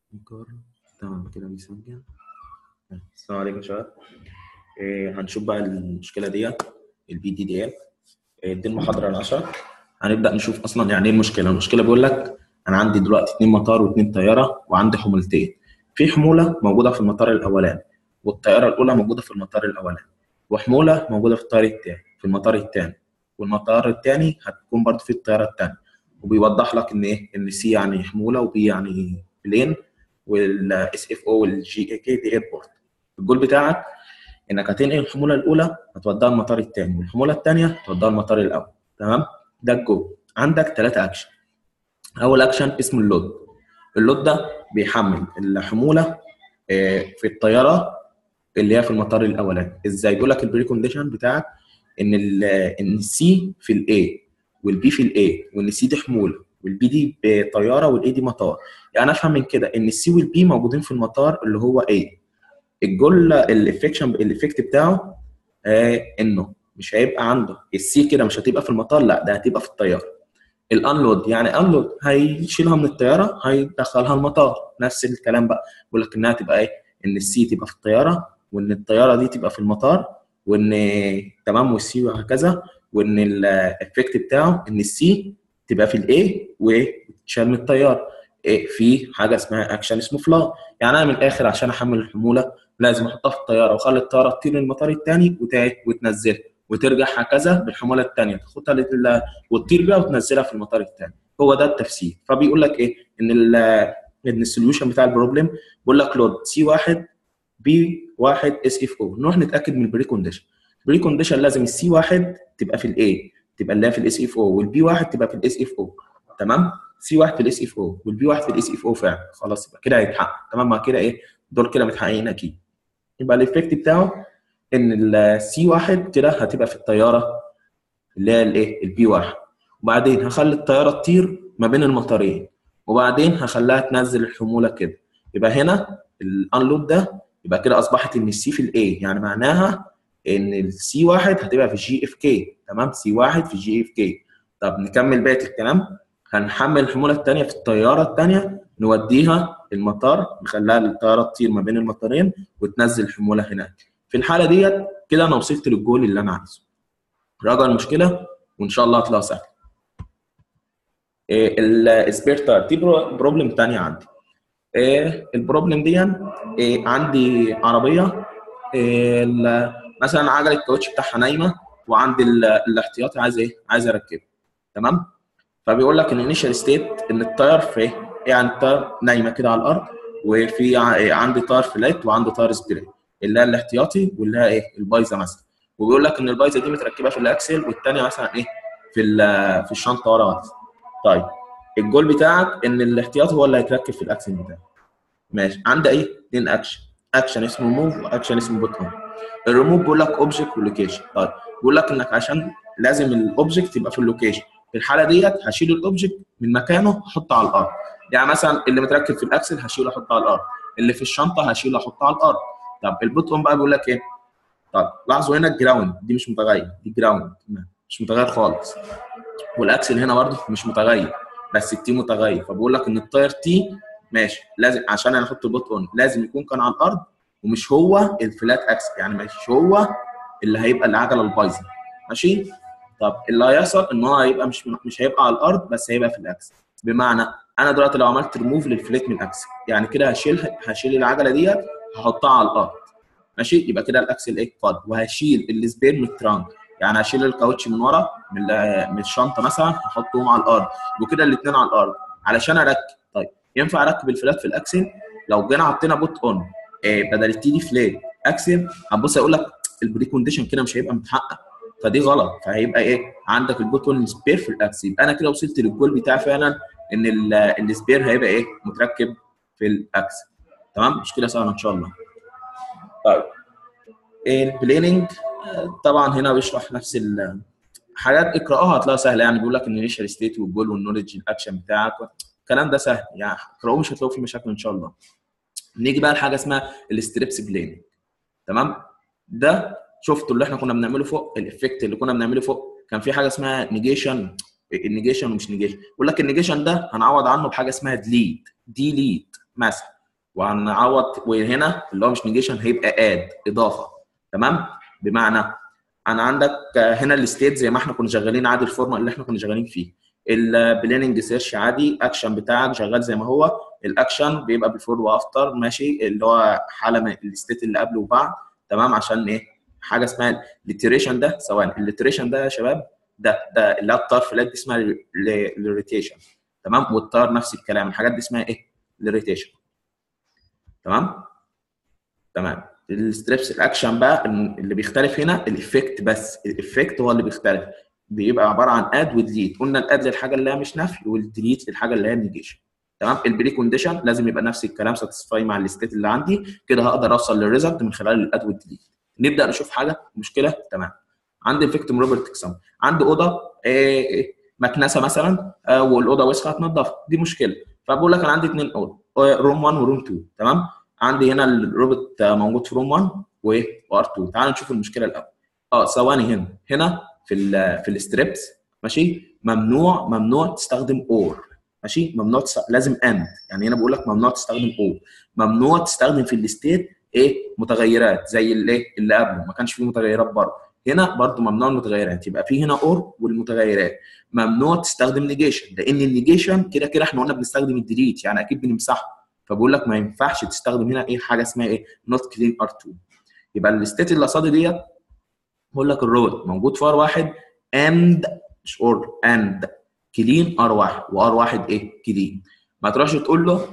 انكار تمام كده بيسجل السلام عليكم يا شباب إيه هنشوف بقى المشكله ديت البي دي دي ال دي المحاضره العشرة هنبدا نشوف اصلا يعني ايه المشكله المشكله بيقول لك انا عندي دلوقتي اثنين مطار واثنين طياره وعندي حمولتين في حموله موجوده في المطار الاولاني والطياره الاولى موجوده في المطار الاولاني وحموله موجوده في الطيار الثاني في المطار الثاني والمطار الثاني هتكون برضه في الطياره الثانيه وبيوضح لك ان ايه ان سي يعني حموله وبي يعني بلين والاس اف او والجي اي كي دي ايربورت الجول بتاعك انك هتنقل الحموله الاولى هتوديها المطار الثاني والحموله الثانيه هتوديها المطار الاول تمام ده الجول عندك ثلاثه اكشن اول اكشن اسمه اللود اللود ده بيحمل الحموله في الطياره اللي هي في المطار الاولاني ازاي بيقول لك البري كونديشن بتاعك ان ال ان السي في الاي والبي في الاي وان السي دي حموله والبي دي بطياره والاي دي مطار يعني افهم من كده ان السي والبي موجودين في المطار اللي هو اي الجول الافكشن الافكت بتاعه آه انه مش هيبقى عنده السي كده مش هتبقى في المطار لا ده هتبقى في الطياره الانلود يعني انلود هيشيلها من الطياره هيدخلها المطار نفس الكلام بقى بيقول لك انها تبقى ايه ان السي تبقى في الطياره وان الطياره دي تبقى في المطار وان تمام والسي وهكذا وان الافكت بتاعه ان السي تبقى في الاي وتشال من الطياره إيه في حاجه اسمها اكشن اسمه فلا يعني انا من الاخر عشان احمل الحموله لازم احطها في الطياره واخلي الطياره تطير للمطار الثاني وتنزلها وترجع هكذا بالحموله الثانيه تاخدها لل... وتطير بيها وتنزلها في المطار الثاني هو ده التفسير فبيقول لك ايه ان ال ان السوليوشن بتاع البروبلم بيقول لك لود سي 1 بي 1 اس اف او نروح نتاكد من البري كونديشن البري كونديشن لازم السي 1 تبقى في الاي تبقى اللي هي في الاس اف او والبي 1 تبقى في الاس اف او تمام سي 1 في الاس اف او والبي 1 في الاس اف او فعلا خلاص يبقى كده هيتحقق تمام ما كده ايه دول كده متحققين اكيد يبقى الايفكت بتاعه ان السي 1 كده هتبقى في الطياره اللي هي الايه البي 1 وبعدين هخلي الطياره تطير ما بين المطارين وبعدين هخليها تنزل الحموله كده يبقى هنا الانلود ده يبقى كده اصبحت ان السي في الاي يعني معناها ان السي 1 هتبقى في الجي اف كي تمام سي 1 في الجي اف كي طب نكمل بقيه الكلام هنحمل الحموله الثانيه في الطياره الثانيه نوديها المطار نخليها الطياره تطير ما بين المطارين وتنزل الحموله هناك في الحاله ديت كده انا وصلت للجول اللي انا عايزه راجع المشكله وان شاء الله هتلاقيها سهله إيه السبير تاير دي بروبلم ثانيه عندي إيه البروبلم دي إيه عندي عربيه إيه مثلا عجله الكاوتش بتاعها نايمه وعندي الاحتياطي عايز ايه عايز اركبه تمام فبيقول لك ان الانيشال ستيت ان التاير في يعني التاير نايمه كده على الارض وفي عندي تاير فلات وعندي تاير سبري اللي هي الاحتياطي واللي هي ايه البايظه مثلا وبيقول لك ان البايظه دي متركبه في الاكسل والثانيه مثلا ايه في في الشنطه ورا طيب الجول بتاعك ان الاحتياطي هو اللي هيتركب في الاكسل بتاعك ماشي عندي ايه اثنين اكشن اكشن اسمه موف واكشن اسمه بوت اون الريموف بيقول لك اوبجكت ولوكيشن طيب بيقول لك انك عشان لازم الاوبجكت يبقى في اللوكيشن في الحاله ديت هشيل الاوبجكت من مكانه احطه على الارض يعني مثلا اللي متركب في الاكسل هشيله احطه على الارض اللي في الشنطه هشيله احطه على الارض طب البوت اون بقى بيقول لك ايه طب لاحظوا هنا الجراوند دي مش متغير دي جراوند مش متغير خالص والاكسل هنا برده مش متغير بس التي متغير فبقول لك ان التاير تي ماشي لازم عشان انا احط البوت اون لازم يكون كان على الارض ومش هو الفلات اكس يعني مش هو اللي هيبقى العجله البايظه ماشي طب اللي هيحصل ان هو هيبقى مش مش هيبقى على الارض بس هيبقى في الاكس بمعنى انا دلوقتي لو عملت ريموف للفليت من الاكس يعني كده هشيل هشيل العجله ديت هحطها على الارض ماشي يبقى كده الاكسل ايه فاضي وهشيل السبير من الترانك يعني هشيل الكاوتش من ورا من من الشنطه مثلا هحطهم على الارض وكده الاثنين على الارض علشان اركب طيب ينفع اركب الفلات في الاكسل لو جينا حطينا بوت اون إيه بدل التي دي فلات اكسل هتبص يقول لك البري كونديشن كده مش هيبقى متحقق فدي غلط فهيبقى ايه عندك البوت اون سبير في الاكس يبقى انا كده وصلت للجول بتاعي فعلا ان السبير هيبقى ايه متركب في الاكس تمام مش كده سهله ان شاء الله طيب البليننج طبعا هنا بيشرح نفس حاجات اقراها هتلاقيها سهله يعني بيقول لك ان الانيشال ستيت والجول والنولج الاكشن بتاعك الكلام ده سهل يعني اقراوه مش هتلاقوا فيه مشاكل ان شاء الله نيجي بقى لحاجه اسمها الستريبس بليننج تمام ده شفتوا اللي احنا كنا بنعمله فوق الافكت اللي كنا بنعمله فوق كان في حاجه اسمها نيجيشن النيجيشن ومش نيجيشن بيقول لك النيجيشن ده هنعوض عنه بحاجه اسمها ديليت ديليت مثلا وهنعوض وهنا اللي هو مش نيجيشن هيبقى اد اضافه تمام بمعنى انا عندك هنا الستيت زي ما احنا كنا شغالين عادي الفورمه اللي احنا كنا شغالين فيه البلاننج سيرش عادي اكشن بتاعك شغال زي ما هو الاكشن بيبقى بيفور وافتر ماشي اللي هو حاله من الستيت اللي قبل وبعد تمام عشان ايه حاجه اسمها الليتريشن ده ثواني الليتريشن ده يا شباب ده ده اللي هي الطار فلات دي اسمها الريتيشن تمام والطار نفس الكلام الحاجات دي اسمها ايه الريتيشن تمام تمام الستريبس الاكشن بقى اللي بيختلف هنا الافكت بس الافكت هو اللي بيختلف بيبقى عباره عن اد وديليت قلنا الاد للحاجه اللي هي مش نفي والديليت للحاجه اللي هي نيجيشن تمام البري كونديشن لازم يبقى نفس الكلام ساتسفاي مع الستيت اللي عندي كده هقدر اوصل للريزلت من خلال الاد والديليت نبدا نشوف حاجه مشكله تمام عندي فيكتيم روبرت اكسام عندي اوضه إيه مكنسه مثلا آه والاوضه وسخه هتنضفها دي مشكله فبقول لك انا عندي اثنين اوضه روم 1 وروم 2 تمام عندي هنا الروبوت موجود في روم 1 وار 2 تعال نشوف المشكله الاول اه ثواني هنا هنا في ال في الستريبس ماشي ممنوع ممنوع تستخدم اور ماشي ممنوع تستخدم لازم اند يعني هنا بقول لك ممنوع تستخدم اور ممنوع تستخدم في الستيت ايه متغيرات زي اللي اللي قبله ما كانش فيه متغيرات برضه هنا برضه ممنوع المتغيرات يبقى في هنا اور والمتغيرات ممنوع تستخدم نيجيشن لان النيجيشن كده كده احنا قلنا بنستخدم الديليت يعني اكيد بنمسحه فبقول لك ما ينفعش تستخدم هنا ايه حاجه اسمها ايه نوت كلين ار 2 يبقى الستيت اللي قصادي ديت بقول لك الروبوت موجود في ار واحد اند مش اور اند كلين ار واحد وار واحد ايه كلين ما تروحش تقول له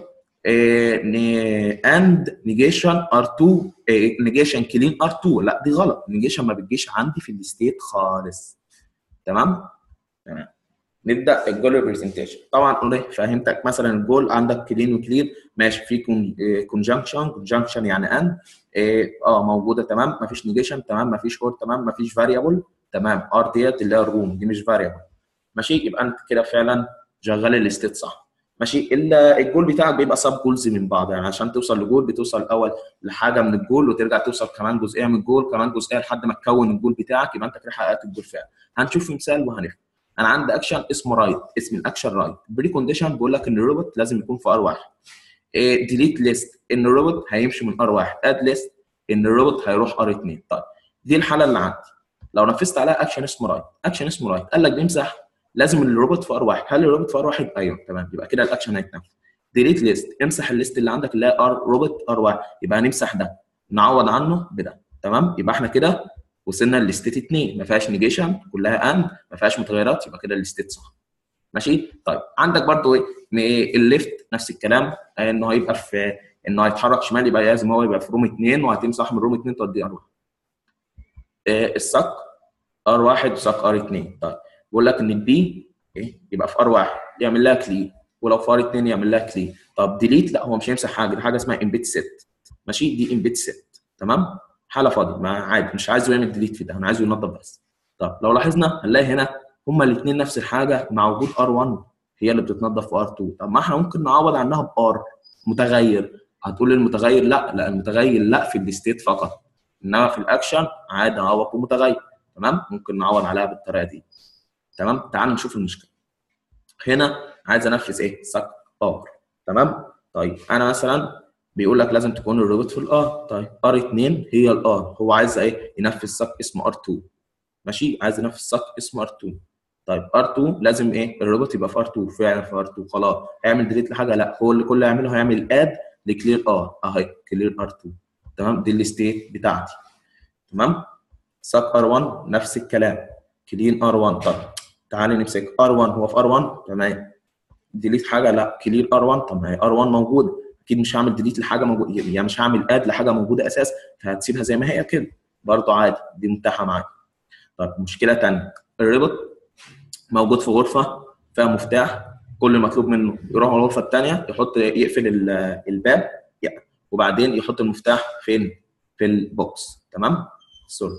اند نيجيشن ار 2 نيجيشن كلين ار 2 لا دي غلط نيجيشن ما بتجيش عندي في الستيت خالص تمام تمام نبدا الجول ريبريزنتيشن طبعا قلنا فهمتك مثلا الجول عندك كلين وكلين ماشي في كونجنكشن كونجنكشن يعني اند اه موجوده تمام مفيش نيجيشن تمام مفيش اور تمام مفيش فاريبل تمام ار ديت اللي هي الروم دي مش فاريبل ماشي يبقى انت كده فعلا شغال الستيت صح ماشي الجول بتاعك بيبقى سب جولز من بعض يعني عشان توصل لجول بتوصل الاول لحاجه من الجول وترجع توصل كمان جزئيه من الجول كمان جزئيه لحد ما تكون الجول بتاعك يبقى انت كده حققت الجول فعلا هنشوف مثال وهنفهم انا عندي اكشن اسمه رايت اسم الاكشن رايت بري كونديشن بيقول لك ان الروبوت لازم يكون في ار واحد ديليت ليست ان الروبوت هيمشي من ار واحد اد ليست ان الروبوت هيروح ار 2 طيب دي الحاله اللي عندي لو نفذت عليها اكشن اسمه رايت اكشن اسمه رايت قال لك بيمسح لازم الروبوت في ار واحد هل الروبوت في ار واحد ايوه تمام يبقى كده الاكشن هيتنفذ ديليت ليست امسح الليست اللي عندك اللي هي ار روبوت ار واحد يبقى هنمسح ده نعوض عنه بده تمام يبقى احنا كده وصلنا للستيت 2 ما فيهاش نيجيشن كلها اند ما فيهاش متغيرات يبقى كده الستيت صح ماشي طيب عندك برضو ايه الليفت نفس الكلام انه هيبقى في انه هيتحرك شمال يبقى لازم هو يبقى في روم 2 وهتمسح من روم 2 توديه ار 1 إيه السك ار 1 وسك ار 2 طيب بيقول لك ان البي ايه يبقى في ار 1 يعمل لها كلين ولو في ار 2 يعمل لها كلين طب ديليت لا هو مش هيمسح حاجه دي حاجه اسمها امبيت سيت ماشي دي امبيت سيت تمام حاله فاضيه ما عادي مش عايزه يعمل ديليت في ده انا عايزه ينظف بس طب لو لاحظنا هنلاقي هنا هما الاثنين نفس الحاجه مع وجود ار 1 هي اللي بتتنظف في ار 2 طب ما احنا ممكن نعوض عنها بار متغير هتقول المتغير لا لا المتغير لا في الستيت فقط انما في الاكشن عادي اعوض بمتغير تمام ممكن نعوض عليها بالطريقه دي تمام تعال نشوف المشكله هنا عايز انفذ ايه سك ار تمام طيب انا مثلا بيقول لك لازم تكون الروبوت في الار طيب ار 2 هي الار هو عايز ايه ينفذ سك اسمه ار 2 ماشي عايز ينفذ سك اسمه ار 2 طيب ار 2 لازم ايه الروبوت يبقى في ار 2 فعلا في ار 2 خلاص هيعمل ديليت لحاجه لا هو اللي كل اللي هيعمله هيعمل اد لكلير ار اهي كلير ار 2 تمام دي الستيت بتاعتي تمام سك ار 1 نفس الكلام كلين ار 1 طب تعالى نمسك ار 1 هو في ار 1 تمام ديليت حاجه لا كلير ار 1 طب ما هي ار 1 موجوده اكيد مش هعمل ديليت لحاجه موجوده يعني مش هعمل اد لحاجه موجوده اساس فهتسيبها زي ما هي كده برضه عادي دي متاحه معاك طب مشكله ثانيه الريبوت موجود في غرفه فيها مفتاح كل مطلوب منه يروح على الغرفه الثانيه يحط يقفل الباب يعني وبعدين يحط المفتاح فين في البوكس تمام سوري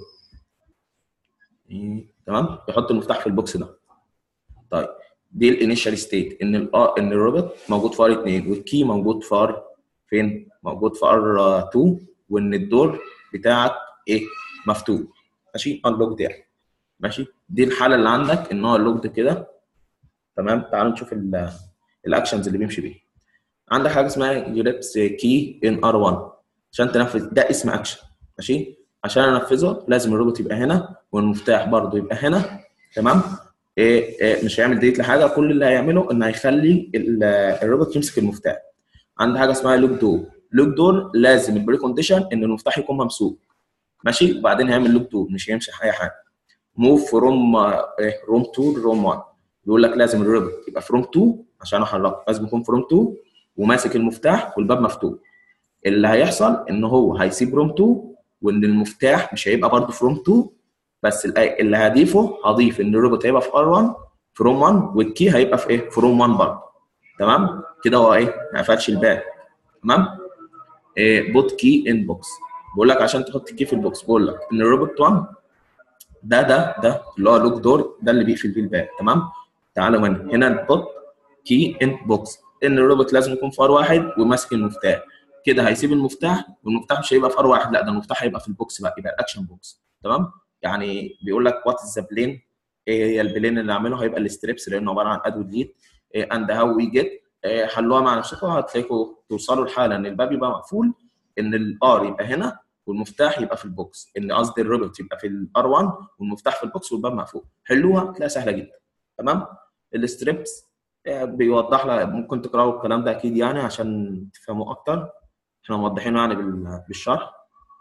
تمام يحط المفتاح في البوكس ده طيب دي الانيشال ستيت ان ال ان الروبوت موجود في ار 2 والكي موجود في ار فين موجود في ار 2 وان الدور بتاعك ايه مفتوح ماشي انلوك يعني ماشي دي الحاله اللي عندك ان هو اللوكد كده تمام تعالوا نشوف الاكشنز اللي بيمشي بيها عندك حاجه اسمها جريبس كي ان ار 1 عشان تنفذ ده اسم اكشن ماشي عشان انفذه لازم الروبوت يبقى هنا والمفتاح برضه يبقى هنا تمام إيه إيه مش هيعمل ديليت لحاجه كل اللي هيعمله انه هيخلي ال- الروبوت يمسك المفتاح عندي حاجه اسمها لوك دور لوك دور لازم البري كونديشن ان المفتاح يكون ممسوك ماشي وبعدين هيعمل لوك دور مش هيمشي اي حاجه موف فروم روم 2 روم 1 بيقول لك لازم الروبوت يبقى فروم 2 عشان احركه لازم يكون فروم 2 وماسك المفتاح والباب مفتوح اللي هيحصل ان هو هيسيب روم 2 وان المفتاح مش هيبقى برضه فروم 2 بس ال- اللي هضيفه هضيف ان الروبوت هيبقى في ار1 فروم 1 والكي هيبقى في ايه فروم 1 برضه تمام كده هو ايه ما قفلش الباب تمام إيه بوت كي ان بوكس بقول لك عشان تحط كي في البوكس بقول لك ان الروبوت 1 ده ده ده اللي هو لوك دور ده اللي بيقفل بيه الباب تمام تعالوا من هنا البوت كي ان بوكس ان الروبوت لازم يكون في ار واحد وماسك المفتاح كده هيسيب المفتاح والمفتاح مش هيبقى في ار واحد لا ده المفتاح هيبقى في البوكس بقى يبقى الاكشن بوكس تمام يعني بيقول لك وات از ذا بلين ايه هي البلين اللي عامله هيبقى الستريبس لانه عباره عن اد وديت اند هاو وي جيت حلوها مع نفسكم هتلاقوا توصلوا لحاله ان الباب يبقى مقفول ان الار يبقى هنا والمفتاح يبقى في البوكس ان قصدي الروبوت يبقى في الار 1 والمفتاح في البوكس والباب مقفول حلوها تلاقيها سهله جدا تمام الستريبس آه، بيوضح لك ممكن تقراوا الكلام ده اكيد يعني عشان تفهموا اكتر احنا موضحينه يعني بال- بالشرح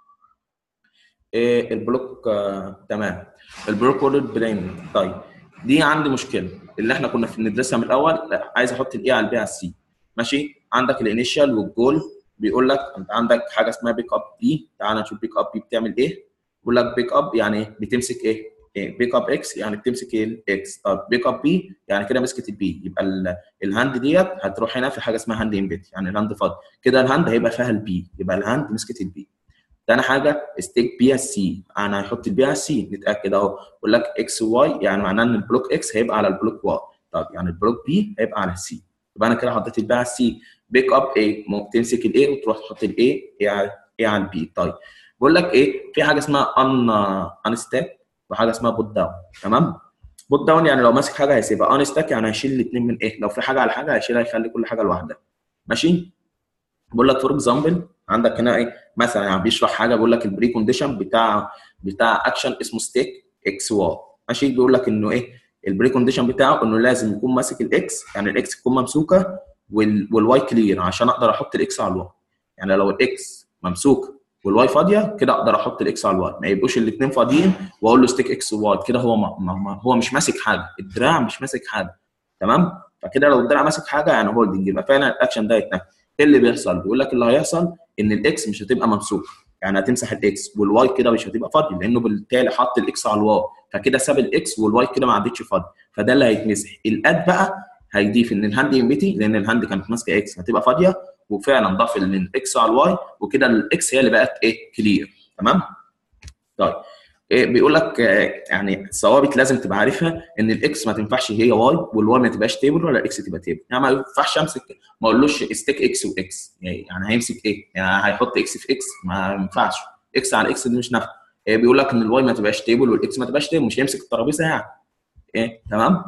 إيه البلوك آه، تمام البلوك وورد بلين طيب دي عندي مشكله اللي احنا كنا في بندرسها من الاول لا، عايز احط الاي على البي على السي ماشي عندك الانيشال والجول بيقول لك انت عندك حاجه اسمها بيك اب بي تعال نشوف بيك اب بي بتعمل ايه بيقول لك بيك اب يعني إيه؟ بتمسك ايه إيه بيك اب اكس يعني بتمسك ايه الاكس طب بيك اب بي يعني كده مسكت البي يبقى ال- الهاند ديت هتروح هنا في حاجه اسمها هاند امبيد يعني الهاند فاضي كده الهاند هيبقى فيها البي يبقى الهاند مسكت البي تاني حاجه ستيك بي على السي انا هيحط البي على السي نتاكد اهو بقول لك اكس واي يعني معناه ان البلوك اكس هيبقى على البلوك واي طب يعني البلوك بي هيبقى على السي يبقى انا كده حطيت البي على السي بيك اب ايه ممكن تمسك الاي وتروح تحط الاي ايه على ايه على البي طيب بقول لك ايه في حاجه اسمها ان ان ستاك وحاجه اسمها بوت داون تمام بوت داون يعني لو ماسك حاجه هيسيبها ان ستاك يعني هيشيل الاثنين من ايه لو في حاجه على حاجه هيشيلها يخلي كل حاجه لوحدها ماشي بقول لك فور اكزامبل عندك هنا ايه مثلا يعني بيشرح حاجه بيقول لك البري كونديشن بتاع بتاع اكشن اسمه ستيك اكس واي ماشي بيقول لك انه ايه البري كونديشن بتاعه انه لازم يكون ماسك الاكس يعني الاكس تكون ممسوكه وال- والواي كلير عشان اقدر احط الاكس على الواي يعني لو الاكس ممسوك والواي فاضيه كده اقدر احط الاكس على الواي ما يبقوش الاثنين فاضيين واقول له ستيك اكس وواي كده هو ما ما ما هو مش ماسك حاجه الدراع مش ماسك حاجه تمام فكده لو الدراع ماسك حاجه يعني هولدنج يبقى فعلا الاكشن ده يتنفذ ايه اللي بيحصل؟ بيقول لك اللي هيحصل ان الاكس مش هتبقى ممسوكه يعني هتمسح الاكس والواي كده مش هتبقى فاضي لانه بالتالي حط الاكس على الواي فكده ساب الاكس والواي كده ما عادتش فاضي فده اللي هيتمسح الاد بقى هيضيف ان الهاند يمتي لان الهاند كانت ماسكه اكس هتبقى فاضيه وفعلا ضاف الاكس على الواي وكده الاكس هي اللي بقت ايه كلير تمام طيب إيه بيقول لك آه، يعني ثوابت لازم تبقى عارفها ان الاكس ما تنفعش هي واي والواي ما تبقاش تيبل ولا الاكس تبقى تيبل يعني ما ينفعش امسك ما اقولوش ستيك اكس واكس يعني هيمسك ايه؟ يعني هيحط اكس في اكس ما ينفعش اكس على اكس دي مش نافعه إيه بيقول لك ان الواي ما تبقاش تيبل والاكس ما تبقاش تيبل مش هيمسك الترابيزه يعني ايه تمام؟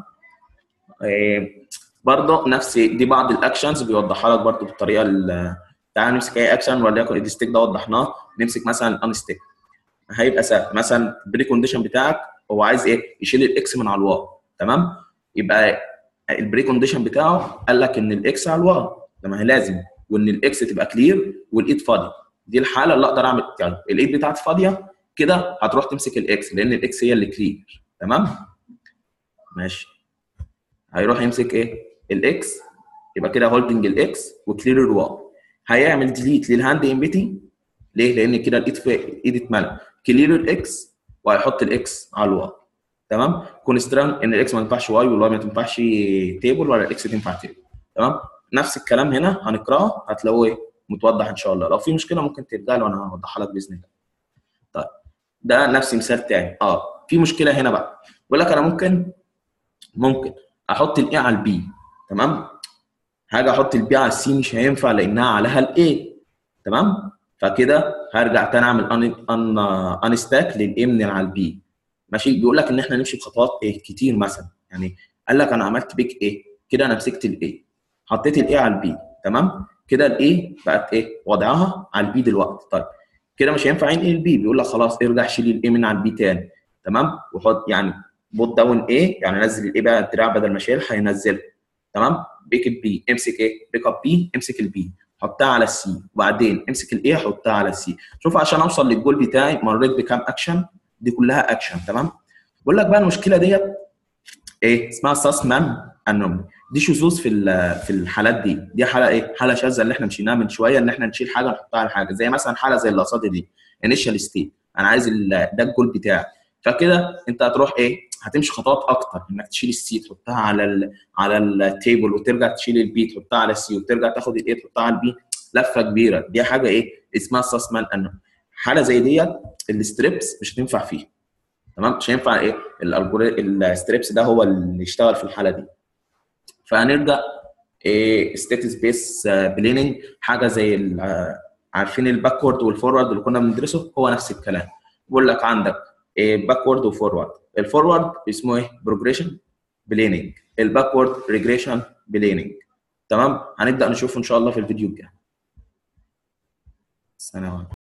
إيه برضه نفس دي بعض الاكشنز بيوضحها لك برضه بالطريقه ال- تعال نمسك اي اكشن وليكن الستيك ده وضحناه نمسك مثلا ان ستيك هيبقى سهل مثلا البري كونديشن بتاعك هو عايز ايه؟ يشيل الاكس من على الواي تمام؟ يبقى البري كونديشن بتاعه قال لك ان الاكس على الواي ده ما هي لازم وان الاكس تبقى كلير والايد فاضيه دي الحاله اللي اقدر اعمل يعني الايد بتاعتي فاضيه كده هتروح تمسك الاكس لان الاكس هي اللي كلير تمام؟ ماشي هيروح يمسك ايه؟ الاكس يبقى كده هولدنج الاكس وكلير الواي هيعمل ديليت للهاند امبيتي ليه؟ لان كده الايد في ايد اتملى كلير الاكس وهيحط الاكس على الواي تمام؟ كونستران ان الاكس ما تنفعش واي والواي ما تنفعش تيبل ولا الاكس تنفع تيبل تمام؟ نفس الكلام هنا هنقراه هتلاقوه ايه؟ متوضح ان شاء الله لو في مشكله ممكن ترجع لي وانا هوضحها لك باذن الله طيب ده نفس مثال تاني اه في مشكله هنا بقى بيقول لك انا ممكن ممكن احط الاي على البي تمام هاجي احط البي على السي مش هينفع لانها عليها الاي تمام فكده هرجع تاني اعمل ان ان ان ستاك للاي من على البي ماشي بيقول لك ان احنا نمشي بخطوات ايه كتير مثلا يعني قال لك انا عملت بيك ايه كده انا مسكت الاي حطيت الاي على البي تمام كده الايه بقت ايه وضعها على البي دلوقتي طيب كده مش هينفع ينقل البي بيقول لك خلاص ارجع شيل الاي من على البي تاني تمام وحط يعني بوت داون ايه يعني نزل الايه بقى الدراع بدل ما شيلها هينزلها تمام بيك البي امسك ايه بيك اب بي امسك البي حطها على السي وبعدين امسك الايه حطها على السي شوف عشان اوصل للجول بتاعي مريت بكام اكشن دي كلها اكشن تمام بقول لك بقى المشكله ديت ايه اسمها ساسمان انومي دي شذوذ في في الحالات دي دي حاله ايه حاله شاذه اللي احنا مشيناها من شويه ان احنا نشيل حاجه نحطها على حاجه زي مثلا حاله زي اللي قصادي دي انيشال ستيت انا عايز ده الجول بتاعي فكده انت هتروح ايه هتمشي خطوات اكتر انك تشيل السي تحطها على ال على التيبل وترجع تشيل البي تحطها على السي وترجع تاخد الايه تحطها على البي لفه كبيره دي حاجه ايه اسمها ساسمان انومي حاله زي ديت الستريبس مش هتنفع فيها تمام مش هينفع ايه الستريبس ده هو اللي يشتغل في الحاله دي فهنرجع إيه ستيت سبيس بليننج حاجه زي عارفين الباكورد والفورورد اللي كنا بندرسه هو نفس الكلام بيقول لك عندك إيه باكورد وفورورد الفورورد اسمه ايه بروجريشن بليننج الباكورد ريجريشن بليننج تمام هنبدا نشوفه ان شاء الله في الفيديو الجاي السلام عليكم